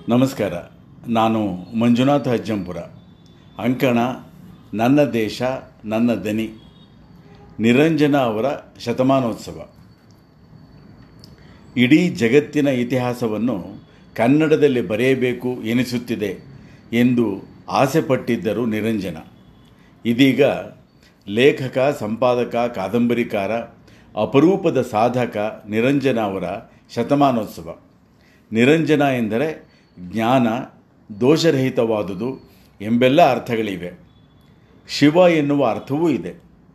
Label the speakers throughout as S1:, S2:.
S1: ನಮಸ್ಕಾರ ನಾನು ಮಂಜುನಾಥ ಅಜ್ಜಂಪುರ ಅಂಕಣ ನನ್ನ ದೇಶ ನನ್ನ ದನಿ ನಿರಂಜನ ಅವರ ಶತಮಾನೋತ್ಸವ ಇಡೀ ಜಗತ್ತಿನ ಇತಿಹಾಸವನ್ನು ಕನ್ನಡದಲ್ಲಿ ಬರೆಯಬೇಕು ಎನಿಸುತ್ತಿದೆ ಎಂದು ಆಸೆಪಟ್ಟಿದ್ದರು ನಿರಂಜನ ಇದೀಗ ಲೇಖಕ ಸಂಪಾದಕ ಕಾದಂಬರಿಕಾರ ಅಪರೂಪದ ಸಾಧಕ ನಿರಂಜನ ಅವರ ಶತಮಾನೋತ್ಸವ ನಿರಂಜನ ಎಂದರೆ ಜ್ಞಾನ ದೋಷರಹಿತವಾದುದು ಎಂಬೆಲ್ಲ ಅರ್ಥಗಳಿವೆ ಶಿವ ಎನ್ನುವ ಅರ್ಥವೂ ಇದೆ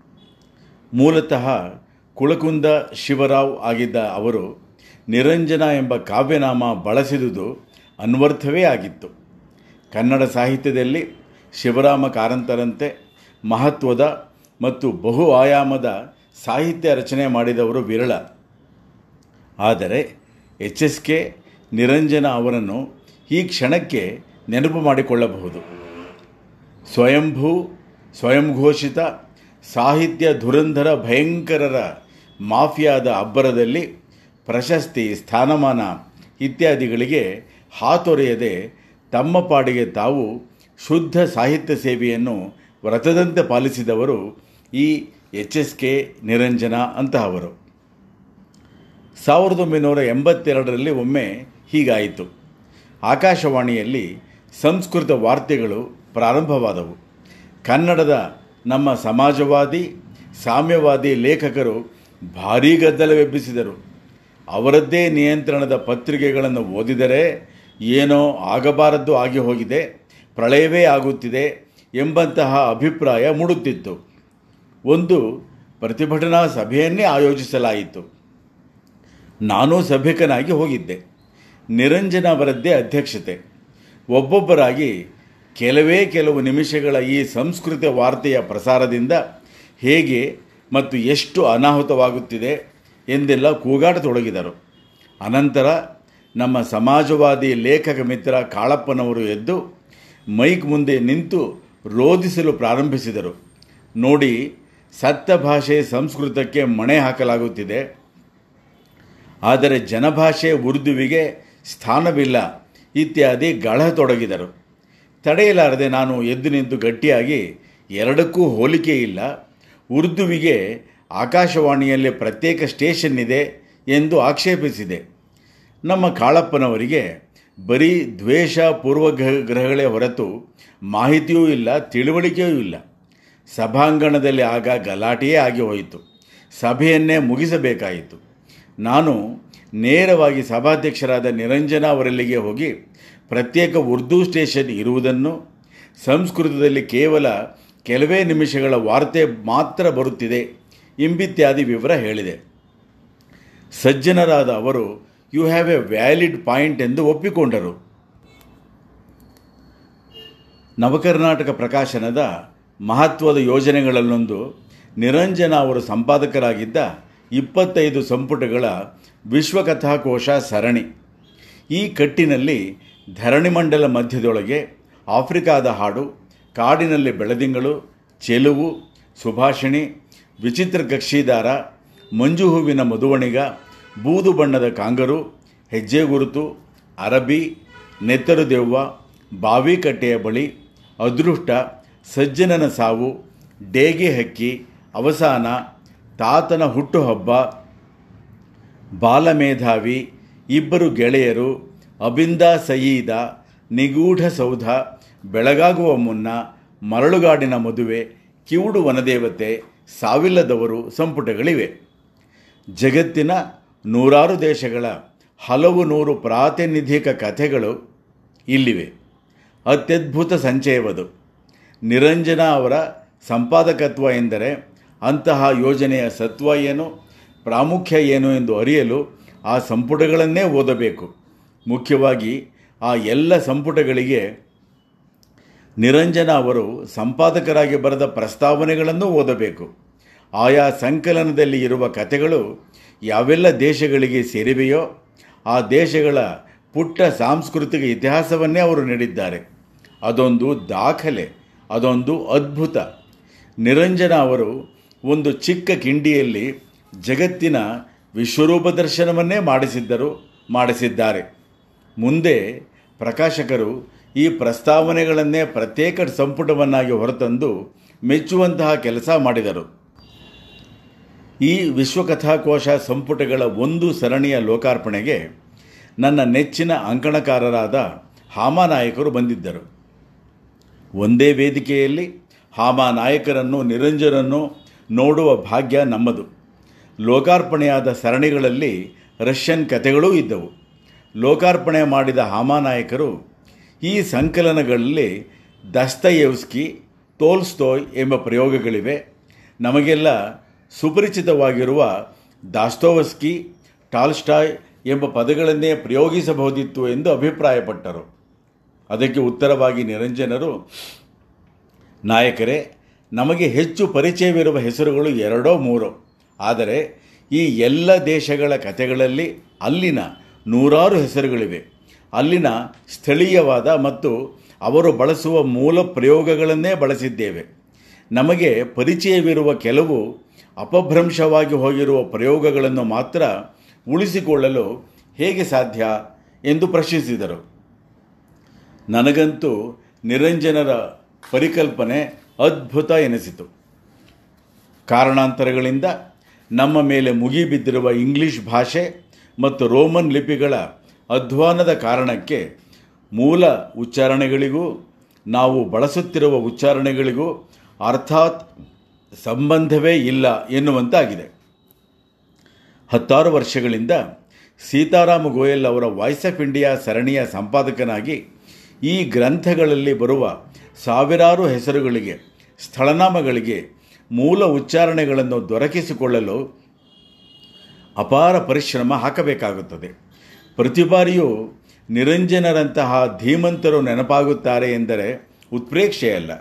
S1: ಮೂಲತಃ ಕುಳಕುಂದ ಶಿವರಾವ್ ಆಗಿದ್ದ ಅವರು ನಿರಂಜನ ಎಂಬ ಕಾವ್ಯನಾಮ ಬಳಸಿದುದು ಅನ್ವರ್ಥವೇ ಆಗಿತ್ತು ಕನ್ನಡ ಸಾಹಿತ್ಯದಲ್ಲಿ ಶಿವರಾಮ ಕಾರಂತರಂತೆ ಮಹತ್ವದ ಮತ್ತು ಬಹು ಆಯಾಮದ ಸಾಹಿತ್ಯ ರಚನೆ ಮಾಡಿದವರು ವಿರಳ ಆದರೆ ಎಚ್ ಎಸ್ ಕೆ ನಿರಂಜನ ಅವರನ್ನು ಈ ಕ್ಷಣಕ್ಕೆ ನೆನಪು ಮಾಡಿಕೊಳ್ಳಬಹುದು ಸ್ವಯಂಭೂ ಸ್ವಯಂಘೋಷಿತ ಸಾಹಿತ್ಯ ಧುರಂಧರ ಭಯಂಕರರ ಮಾಫಿಯಾದ ಅಬ್ಬರದಲ್ಲಿ ಪ್ರಶಸ್ತಿ ಸ್ಥಾನಮಾನ ಇತ್ಯಾದಿಗಳಿಗೆ ಹಾತೊರೆಯದೆ ತಮ್ಮ ಪಾಡಿಗೆ ತಾವು ಶುದ್ಧ ಸಾಹಿತ್ಯ ಸೇವೆಯನ್ನು ವ್ರತದಂತೆ ಪಾಲಿಸಿದವರು ಈ ಎಚ್ ಎಸ್ ಕೆ ನಿರಂಜನ ಅಂತಹವರು ಸಾವಿರದ ಒಂಬೈನೂರ ಎಂಬತ್ತೆರಡರಲ್ಲಿ ಒಮ್ಮೆ ಹೀಗಾಯಿತು ಆಕಾಶವಾಣಿಯಲ್ಲಿ ಸಂಸ್ಕೃತ ವಾರ್ತೆಗಳು ಪ್ರಾರಂಭವಾದವು ಕನ್ನಡದ ನಮ್ಮ ಸಮಾಜವಾದಿ ಸಾಮ್ಯವಾದಿ ಲೇಖಕರು ಭಾರೀ ಗದ್ದಲವೆಬ್ಬಿಸಿದರು ಅವರದ್ದೇ ನಿಯಂತ್ರಣದ ಪತ್ರಿಕೆಗಳನ್ನು ಓದಿದರೆ ಏನೋ ಆಗಬಾರದ್ದು ಆಗಿ ಹೋಗಿದೆ ಪ್ರಳಯವೇ ಆಗುತ್ತಿದೆ ಎಂಬಂತಹ ಅಭಿಪ್ರಾಯ ಮೂಡುತ್ತಿತ್ತು ಒಂದು ಪ್ರತಿಭಟನಾ ಸಭೆಯನ್ನೇ ಆಯೋಜಿಸಲಾಯಿತು ನಾನು ಸಭ್ಯಕನಾಗಿ ಹೋಗಿದ್ದೆ ನಿರಂಜನ ಅವರದ್ದೇ ಅಧ್ಯಕ್ಷತೆ ಒಬ್ಬೊಬ್ಬರಾಗಿ ಕೆಲವೇ ಕೆಲವು ನಿಮಿಷಗಳ ಈ ಸಂಸ್ಕೃತ ವಾರ್ತೆಯ ಪ್ರಸಾರದಿಂದ ಹೇಗೆ ಮತ್ತು ಎಷ್ಟು ಅನಾಹುತವಾಗುತ್ತಿದೆ ಎಂದೆಲ್ಲ ಕೂಗಾಡತೊಡಗಿದರು ಅನಂತರ ನಮ್ಮ ಸಮಾಜವಾದಿ ಲೇಖಕ ಮಿತ್ರ ಕಾಳಪ್ಪನವರು ಎದ್ದು ಮೈಕ್ ಮುಂದೆ ನಿಂತು ರೋಧಿಸಲು ಪ್ರಾರಂಭಿಸಿದರು ನೋಡಿ ಸತ್ತ ಭಾಷೆ ಸಂಸ್ಕೃತಕ್ಕೆ ಮಣೆ ಹಾಕಲಾಗುತ್ತಿದೆ ಆದರೆ ಜನಭಾಷೆ ಉರ್ದುವಿಗೆ ಸ್ಥಾನವಿಲ್ಲ ಇತ್ಯಾದಿ ಗಳಹತೊಡಗಿದರು ತಡೆಯಲಾರದೆ ನಾನು ಎದ್ದು ನಿಂತು ಗಟ್ಟಿಯಾಗಿ ಎರಡಕ್ಕೂ ಹೋಲಿಕೆ ಇಲ್ಲ ಉರ್ದುವಿಗೆ ಆಕಾಶವಾಣಿಯಲ್ಲಿ ಪ್ರತ್ಯೇಕ ಸ್ಟೇಷನ್ ಇದೆ ಎಂದು ಆಕ್ಷೇಪಿಸಿದೆ ನಮ್ಮ ಕಾಳಪ್ಪನವರಿಗೆ ಬರೀ ದ್ವೇಷ ಪೂರ್ವಗ್ರಹಗಳೇ ಹೊರತು ಮಾಹಿತಿಯೂ ಇಲ್ಲ ತಿಳುವಳಿಕೆಯೂ ಇಲ್ಲ ಸಭಾಂಗಣದಲ್ಲಿ ಆಗ ಗಲಾಟೆಯೇ ಆಗಿ ಹೋಯಿತು ಸಭೆಯನ್ನೇ ಮುಗಿಸಬೇಕಾಯಿತು ನಾನು ನೇರವಾಗಿ ಸಭಾಧ್ಯಕ್ಷರಾದ ನಿರಂಜನ ಅವರಲ್ಲಿಗೆ ಹೋಗಿ ಪ್ರತ್ಯೇಕ ಉರ್ದು ಸ್ಟೇಷನ್ ಇರುವುದನ್ನು ಸಂಸ್ಕೃತದಲ್ಲಿ ಕೇವಲ ಕೆಲವೇ ನಿಮಿಷಗಳ ವಾರ್ತೆ ಮಾತ್ರ ಬರುತ್ತಿದೆ ಎಂಬಿತ್ಯಾದಿ ವಿವರ ಹೇಳಿದೆ ಸಜ್ಜನರಾದ ಅವರು you have a valid point ಎಂದು ಒಪ್ಪಿಕೊಂಡರು ನವಕರ್ನಾಟಕ ಪ್ರಕಾಶನದ ಮಹತ್ವದ ಯೋಜನೆಗಳಲ್ಲೊಂದು ನಿರಂಜನ ಅವರು ಸಂಪಾದಕರಾಗಿದ್ದ ಇಪ್ಪತ್ತೈದು ಸಂಪುಟಗಳ ವಿಶ್ವಕಥಾಕೋಶ ಸರಣಿ ಈ ಕಟ್ಟಿನಲ್ಲಿ ಧರಣಿಮಂಡಲ ಮಧ್ಯದೊಳಗೆ ಆಫ್ರಿಕಾದ ಹಾಡು ಕಾಡಿನಲ್ಲಿ ಬೆಳದಿಂಗಳು ಚೆಲುವು ಸುಭಾಷಿಣಿ ವಿಚಿತ್ರ ಕಕ್ಷಿದಾರ ಮಂಜು ಹೂವಿನ ಮಧುವಣಿಗ ಬೂದು ಬಣ್ಣದ ಕಾಂಗರು ಹೆಜ್ಜೆ ಗುರುತು ಅರಬಿ ನೆತ್ತರು ದೆವ್ವ ಬಾವಿಕಟ್ಟೆಯ ಬಳಿ ಅದೃಷ್ಟ ಸಜ್ಜನನ ಸಾವು ಡೇಗೆ ಹಕ್ಕಿ ಅವಸಾನ ತಾತನ ಹುಟ್ಟುಹಬ್ಬ ಬಾಲಮೇಧಾವಿ ಇಬ್ಬರು ಗೆಳೆಯರು ಅಬಿಂದ ಸಯೀದ ನಿಗೂಢ ಸೌಧ ಬೆಳಗಾಗುವ ಮುನ್ನ ಮರಳುಗಾಡಿನ ಮದುವೆ ಕಿವುಡು ವನದೇವತೆ ಸಾವಿಲ್ಲದವರು ಸಂಪುಟಗಳಿವೆ ಜಗತ್ತಿನ ನೂರಾರು ದೇಶಗಳ ಹಲವು ನೂರು ಪ್ರಾತಿನಿಧಿಕ ಕಥೆಗಳು ಇಲ್ಲಿವೆ ಅತ್ಯದ್ಭುತ ಸಂಚಯವದು ನಿರಂಜನ ಅವರ ಸಂಪಾದಕತ್ವ ಎಂದರೆ ಅಂತಹ ಯೋಜನೆಯ ಸತ್ವ ಏನು ಪ್ರಾಮುಖ್ಯ ಏನು ಎಂದು ಅರಿಯಲು ಆ ಸಂಪುಟಗಳನ್ನೇ ಓದಬೇಕು ಮುಖ್ಯವಾಗಿ ಆ ಎಲ್ಲ ಸಂಪುಟಗಳಿಗೆ ನಿರಂಜನ ಅವರು ಸಂಪಾದಕರಾಗಿ ಬರೆದ ಪ್ರಸ್ತಾವನೆಗಳನ್ನು ಓದಬೇಕು ಆಯಾ ಸಂಕಲನದಲ್ಲಿ ಇರುವ ಕಥೆಗಳು ಯಾವೆಲ್ಲ ದೇಶಗಳಿಗೆ ಸೇರಿವೆಯೋ ಆ ದೇಶಗಳ ಪುಟ್ಟ ಸಾಂಸ್ಕೃತಿಕ ಇತಿಹಾಸವನ್ನೇ ಅವರು ನೀಡಿದ್ದಾರೆ ಅದೊಂದು ದಾಖಲೆ ಅದೊಂದು ಅದ್ಭುತ ನಿರಂಜನ ಅವರು ಒಂದು ಚಿಕ್ಕ ಕಿಂಡಿಯಲ್ಲಿ ಜಗತ್ತಿನ ವಿಶ್ವರೂಪ ದರ್ಶನವನ್ನೇ ಮಾಡಿಸಿದ್ದರು ಮಾಡಿಸಿದ್ದಾರೆ ಮುಂದೆ ಪ್ರಕಾಶಕರು ಈ ಪ್ರಸ್ತಾವನೆಗಳನ್ನೇ ಪ್ರತ್ಯೇಕ ಸಂಪುಟವನ್ನಾಗಿ ಹೊರತಂದು ಮೆಚ್ಚುವಂತಹ ಕೆಲಸ ಮಾಡಿದರು ಈ ವಿಶ್ವಕಥಾಕೋಶ ಸಂಪುಟಗಳ ಒಂದು ಸರಣಿಯ ಲೋಕಾರ್ಪಣೆಗೆ ನನ್ನ ನೆಚ್ಚಿನ ಅಂಕಣಕಾರರಾದ ಹಾಮಾನಾಯಕರು ಬಂದಿದ್ದರು ಒಂದೇ ವೇದಿಕೆಯಲ್ಲಿ ಹಾಮಾನಾಯಕರನ್ನು ನಿರಂಜನನ್ನು ನೋಡುವ ಭಾಗ್ಯ ನಮ್ಮದು ಲೋಕಾರ್ಪಣೆಯಾದ ಸರಣಿಗಳಲ್ಲಿ ರಷ್ಯನ್ ಕಥೆಗಳೂ ಇದ್ದವು ಲೋಕಾರ್ಪಣೆ ಮಾಡಿದ ಹಾಮಾನಾಯಕರು ಈ ಸಂಕಲನಗಳಲ್ಲಿ ದಸ್ತಯೇವ್ಸ್ಕಿ ತೋಲ್ಸ್ತೋಯ್ ಎಂಬ ಪ್ರಯೋಗಗಳಿವೆ ನಮಗೆಲ್ಲ ಸುಪರಿಚಿತವಾಗಿರುವ ದಾಸ್ತೋವಸ್ಕಿ ಟಾಲ್ಸ್ಟಾಯ್ ಎಂಬ ಪದಗಳನ್ನೇ ಪ್ರಯೋಗಿಸಬಹುದಿತ್ತು ಎಂದು ಅಭಿಪ್ರಾಯಪಟ್ಟರು ಅದಕ್ಕೆ ಉತ್ತರವಾಗಿ ನಿರಂಜನರು ನಾಯಕರೇ ನಮಗೆ ಹೆಚ್ಚು ಪರಿಚಯವಿರುವ ಹೆಸರುಗಳು ಎರಡೋ ಮೂರೋ ಆದರೆ ಈ ಎಲ್ಲ ದೇಶಗಳ ಕಥೆಗಳಲ್ಲಿ ಅಲ್ಲಿನ ನೂರಾರು ಹೆಸರುಗಳಿವೆ ಅಲ್ಲಿನ ಸ್ಥಳೀಯವಾದ ಮತ್ತು ಅವರು ಬಳಸುವ ಮೂಲ ಪ್ರಯೋಗಗಳನ್ನೇ ಬಳಸಿದ್ದೇವೆ ನಮಗೆ ಪರಿಚಯವಿರುವ ಕೆಲವು ಅಪಭ್ರಂಶವಾಗಿ ಹೋಗಿರುವ ಪ್ರಯೋಗಗಳನ್ನು ಮಾತ್ರ ಉಳಿಸಿಕೊಳ್ಳಲು ಹೇಗೆ ಸಾಧ್ಯ ಎಂದು ಪ್ರಶ್ನಿಸಿದರು ನನಗಂತೂ ನಿರಂಜನರ ಪರಿಕಲ್ಪನೆ ಅದ್ಭುತ ಎನಿಸಿತು ಕಾರಣಾಂತರಗಳಿಂದ ನಮ್ಮ ಮೇಲೆ ಮುಗಿಬಿದ್ದಿರುವ ಇಂಗ್ಲಿಷ್ ಭಾಷೆ ಮತ್ತು ರೋಮನ್ ಲಿಪಿಗಳ ಅಧ್ವಾನದ ಕಾರಣಕ್ಕೆ ಮೂಲ ಉಚ್ಚಾರಣೆಗಳಿಗೂ ನಾವು ಬಳಸುತ್ತಿರುವ ಉಚ್ಚಾರಣೆಗಳಿಗೂ ಅರ್ಥಾತ್ ಸಂಬಂಧವೇ ಇಲ್ಲ ಎನ್ನುವಂತಾಗಿದೆ ಹತ್ತಾರು ವರ್ಷಗಳಿಂದ ಸೀತಾರಾಮ ಗೋಯಲ್ ಅವರ ವಾಯ್ಸ್ ಆಫ್ ಇಂಡಿಯಾ ಸರಣಿಯ ಸಂಪಾದಕನಾಗಿ ಈ ಗ್ರಂಥಗಳಲ್ಲಿ ಬರುವ ಸಾವಿರಾರು ಹೆಸರುಗಳಿಗೆ ಸ್ಥಳನಾಮಗಳಿಗೆ ಮೂಲ ಉಚ್ಚಾರಣೆಗಳನ್ನು ದೊರಕಿಸಿಕೊಳ್ಳಲು ಅಪಾರ ಪರಿಶ್ರಮ ಹಾಕಬೇಕಾಗುತ್ತದೆ ಪ್ರತಿ ಬಾರಿಯೂ ನಿರಂಜನರಂತಹ ಧೀಮಂತರು ನೆನಪಾಗುತ್ತಾರೆ ಎಂದರೆ ಉತ್ಪ್ರೇಕ್ಷೆಯಲ್ಲ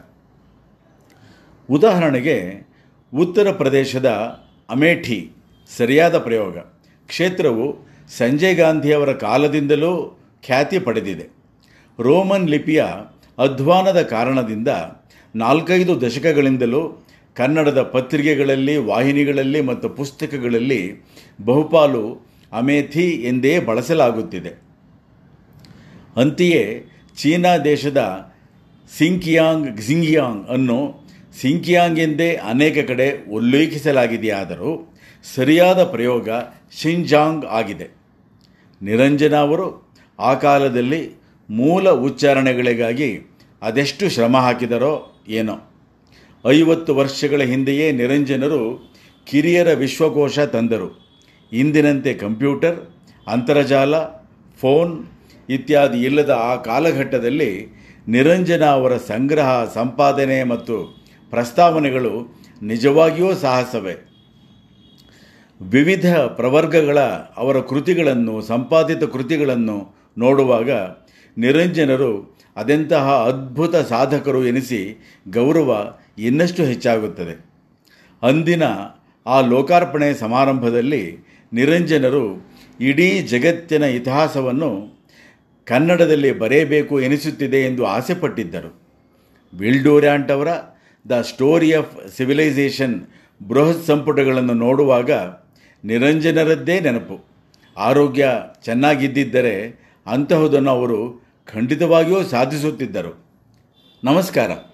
S1: ಉದಾಹರಣೆಗೆ ಉತ್ತರ ಪ್ರದೇಶದ ಅಮೇಠಿ ಸರಿಯಾದ ಪ್ರಯೋಗ ಕ್ಷೇತ್ರವು ಸಂಜಯ್ ಗಾಂಧಿಯವರ ಕಾಲದಿಂದಲೂ ಖ್ಯಾತಿ ಪಡೆದಿದೆ ರೋಮನ್ ಲಿಪಿಯ ಅಧ್ವಾನದ ಕಾರಣದಿಂದ ನಾಲ್ಕೈದು ದಶಕಗಳಿಂದಲೂ ಕನ್ನಡದ ಪತ್ರಿಕೆಗಳಲ್ಲಿ ವಾಹಿನಿಗಳಲ್ಲಿ ಮತ್ತು ಪುಸ್ತಕಗಳಲ್ಲಿ ಬಹುಪಾಲು ಅಮೇಥಿ ಎಂದೇ ಬಳಸಲಾಗುತ್ತಿದೆ ಅಂತೆಯೇ ಚೀನಾ ದೇಶದ ಸಿಂಕಿಯಾಂಗ್ ಝಿಂಗಿಯಾಂಗ್ ಅನ್ನು ಸಿಂಕಿಯಾಂಗ್ ಎಂದೇ ಅನೇಕ ಕಡೆ ಉಲ್ಲೇಖಿಸಲಾಗಿದೆಯಾದರೂ ಸರಿಯಾದ ಪ್ರಯೋಗ ಶಿಂಜಾಂಗ್ ಆಗಿದೆ ನಿರಂಜನ ಅವರು ಆ ಕಾಲದಲ್ಲಿ ಮೂಲ ಉಚ್ಚಾರಣೆಗಳಿಗಾಗಿ ಅದೆಷ್ಟು ಶ್ರಮ ಹಾಕಿದರೋ ಏನೋ ಐವತ್ತು ವರ್ಷಗಳ ಹಿಂದೆಯೇ ನಿರಂಜನರು ಕಿರಿಯರ ವಿಶ್ವಕೋಶ ತಂದರು ಇಂದಿನಂತೆ ಕಂಪ್ಯೂಟರ್ ಅಂತರ್ಜಾಲ ಫೋನ್ ಇತ್ಯಾದಿ ಇಲ್ಲದ ಆ ಕಾಲಘಟ್ಟದಲ್ಲಿ ನಿರಂಜನ ಅವರ ಸಂಗ್ರಹ ಸಂಪಾದನೆ ಮತ್ತು ಪ್ರಸ್ತಾವನೆಗಳು ನಿಜವಾಗಿಯೂ ಸಾಹಸವೇ ವಿವಿಧ ಪ್ರವರ್ಗಗಳ ಅವರ ಕೃತಿಗಳನ್ನು ಸಂಪಾದಿತ ಕೃತಿಗಳನ್ನು ನೋಡುವಾಗ ನಿರಂಜನರು ಅದೆಂತಹ ಅದ್ಭುತ ಸಾಧಕರು ಎನಿಸಿ ಗೌರವ ಇನ್ನಷ್ಟು ಹೆಚ್ಚಾಗುತ್ತದೆ ಅಂದಿನ ಆ ಲೋಕಾರ್ಪಣೆ ಸಮಾರಂಭದಲ್ಲಿ ನಿರಂಜನರು ಇಡೀ ಜಗತ್ತಿನ ಇತಿಹಾಸವನ್ನು ಕನ್ನಡದಲ್ಲಿ ಬರೆಯಬೇಕು ಎನಿಸುತ್ತಿದೆ ಎಂದು ಆಸೆಪಟ್ಟಿದ್ದರು ವಿಲ್ಡೋರ್ಯಾಂಟ್ ಅವರ ದ ಸ್ಟೋರಿ ಆಫ್ ಸಿವಿಲೈಸೇಷನ್ ಬೃಹತ್ ಸಂಪುಟಗಳನ್ನು ನೋಡುವಾಗ ನಿರಂಜನರದ್ದೇ ನೆನಪು ಆರೋಗ್ಯ ಚೆನ್ನಾಗಿದ್ದಿದ್ದರೆ ಅಂತಹುದನ್ನು ಅವರು ಖಂಡಿತವಾಗಿಯೂ ಸಾಧಿಸುತ್ತಿದ್ದರು ನಮಸ್ಕಾರ